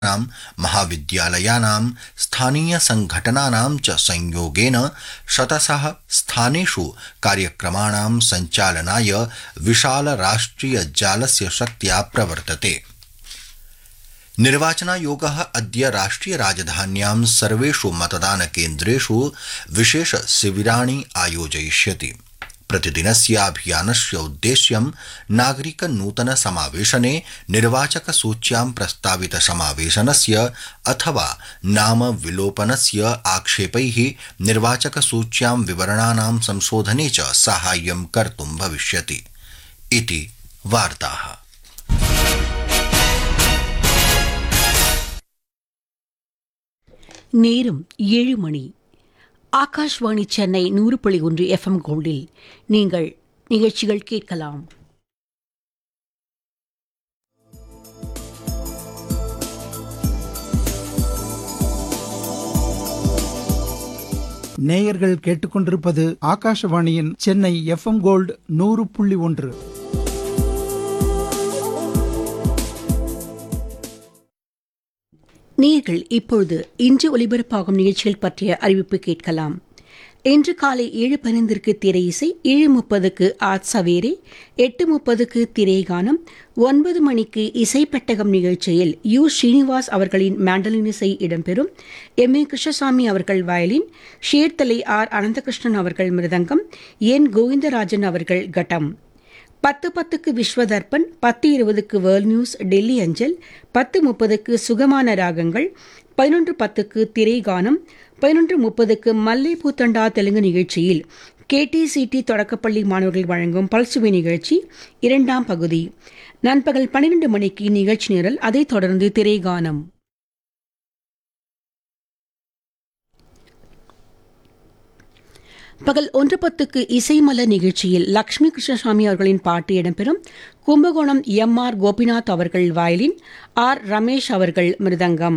नाम महाविद्यालयानां स्थानीयसङ्घटनानां च संयोगेन शतशः स्थानेषु कार्यक्रमाणां सञ्चालनाय विशालराष्ट्रियजालस्य शक्त्या प्रवर्तते निर्वाचनायोगः अद्य राष्ट्रिय राजधान्यां सर्वेषु मतदानकेन्द्रेषु विशेष शिबिराणि आयोजयिष्यति प्रतिदिनस्य अभियानस्य उद्देश्यं नागरिक नूतन समावेशने निर्वाचक सूच्यां प्रस्तावित समावेशनस्य अथवा नाम विलोपनस्य आक्षेपैः निर्वाचक सूच्यां विवरणानां संशोधने च साहाय्यं कर्तुं भविष्यति इति वार्ताः நேரம் ஏழு மணி ஆகாஷ்வாணி சென்னை நூறு புள்ளி ஒன்று எஃப்எம் கோல்டில் நீங்கள் நிகழ்ச்சிகள் கேட்கலாம் நேயர்கள் கேட்டுக்கொண்டிருப்பது ஆகாஷவாணியின் சென்னை எஃப்எம் கோல்டு நூறு புள்ளி ஒன்று நீங்கள் இப்பொழுது இன்று ஒலிபரப்பாகும் நிகழ்ச்சிகள் பற்றிய அறிவிப்பு கேட்கலாம் இன்று காலை ஏழு பதினைந்திற்கு திரை இசை ஏழு முப்பதுக்கு ஆத் சவேரே எட்டு முப்பதுக்கு திரைகானம் ஒன்பது மணிக்கு இசைப்பெட்டகம் நிகழ்ச்சியில் யு ஸ்ரீனிவாஸ் அவர்களின் மேண்டலின் இசை இடம்பெறும் எம் ஏ கிருஷ்ணசாமி அவர்கள் வயலின் ஷேர்தலை ஆர் அனந்தகிருஷ்ணன் அவர்கள் மிருதங்கம் என் கோவிந்தராஜன் அவர்கள் கட்டம் பத்து பத்துக்கு விஸ்வதர்பன் பத்து இருபதுக்கு வேர்ல்ட் நியூஸ் டெல்லி அஞ்சல் பத்து முப்பதுக்கு சுகமான ராகங்கள் பதினொன்று பத்துக்கு திரைகானம் பதினொன்று முப்பதுக்கு மல்லை பூத்தண்டா தெலுங்கு நிகழ்ச்சியில் கேடிசிடி தொடக்கப்பள்ளி மாணவர்கள் வழங்கும் பல்சுவை நிகழ்ச்சி இரண்டாம் பகுதி நண்பகல் பன்னிரண்டு மணிக்கு நிகழ்ச்சி நிரல் அதைத் தொடர்ந்து திரைகானம் பகல் ஒன்று பத்துக்கு இசைமலர் நிகழ்ச்சியில் லக்ஷ்மி கிருஷ்ணசாமி அவர்களின் பாட்டு இடம்பெறும் கும்பகோணம் எம் ஆர் கோபிநாத் அவர்கள் வயலின் ஆர் ரமேஷ் அவர்கள் மிருதங்கம்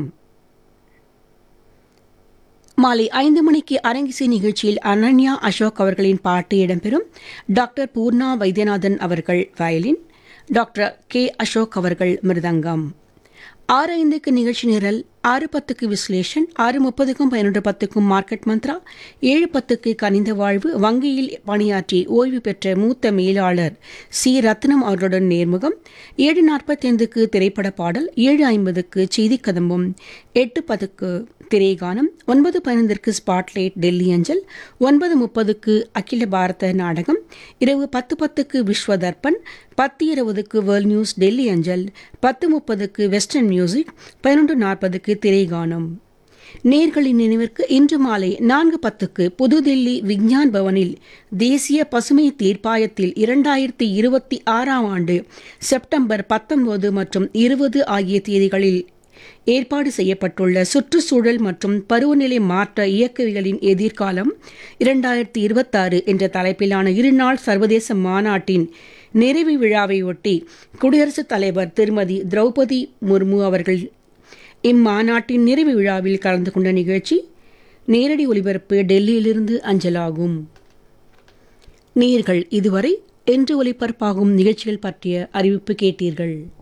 மாலை ஐந்து மணிக்கு அரங்கிசை நிகழ்ச்சியில் அனன்யா அசோக் அவர்களின் பாட்டு இடம்பெறும் டாக்டர் பூர்ணா வைத்தியநாதன் அவர்கள் வயலின் டாக்டர் கே அசோக் அவர்கள் மிருதங்கம் ஆறு ஐந்துக்கு நிகழ்ச்சி நிரல் ஆறு பத்துக்கு விஸ்லேஷன் ஆறு முப்பதுக்கும் பதினொன்று பத்துக்கும் மார்க்கெட் மந்த்ரா ஏழு பத்துக்கு கனிந்த வாழ்வு வங்கியில் பணியாற்றி ஓய்வு பெற்ற மூத்த மேலாளர் சி ரத்னம் அவர்களுடன் நேர்முகம் ஏழு நாற்பத்தைந்துக்கு திரைப்பட பாடல் ஏழு ஐம்பதுக்கு செய்தி கதம்பும் எட்டு பத்துக்கு திரைகானம் ஒன்பது பதினைந்திற்கு ஸ்பாட்லைட் டெல்லி அஞ்சல் ஒன்பது முப்பதுக்கு அகில பாரத நாடகம் இரவு பத்து பத்துக்கு விஸ்வ தர்ப்பன் பத்து இருபதுக்கு வேர்ல்ட் நியூஸ் டெல்லி அஞ்சல் பத்து முப்பதுக்கு வெஸ்டர்ன் மியூசிக் பதினொன்று நாற்பதுக்கு திரைகானம் நேர்களின் நினைவிற்கு இன்று மாலை நான்கு பத்துக்கு புதுதில்லி விஞ்ஞான் பவனில் தேசிய பசுமை தீர்ப்பாயத்தில் இரண்டாயிரத்தி இருபத்தி ஆறாம் ஆண்டு செப்டம்பர் பத்தொன்பது மற்றும் இருபது ஆகிய தேதிகளில் ஏற்பாடு செய்யப்பட்டுள்ள சுற்றுச்சூழல் மற்றும் பருவநிலை மாற்ற இயக்கவியலின் எதிர்காலம் இரண்டாயிரத்தி இருபத்தாறு என்ற தலைப்பிலான இருநாள் சர்வதேச மாநாட்டின் நிறைவு விழாவையொட்டி குடியரசுத் தலைவர் திருமதி திரௌபதி முர்மு அவர்கள் இம்மாநாட்டின் நிறைவு விழாவில் கலந்து கொண்ட நிகழ்ச்சி நேரடி ஒலிபரப்பு டெல்லியிலிருந்து அஞ்சலாகும் நேர்கள் இதுவரை என்று ஒலிபரப்பாகும் நிகழ்ச்சிகள் பற்றிய அறிவிப்பு கேட்டீர்கள்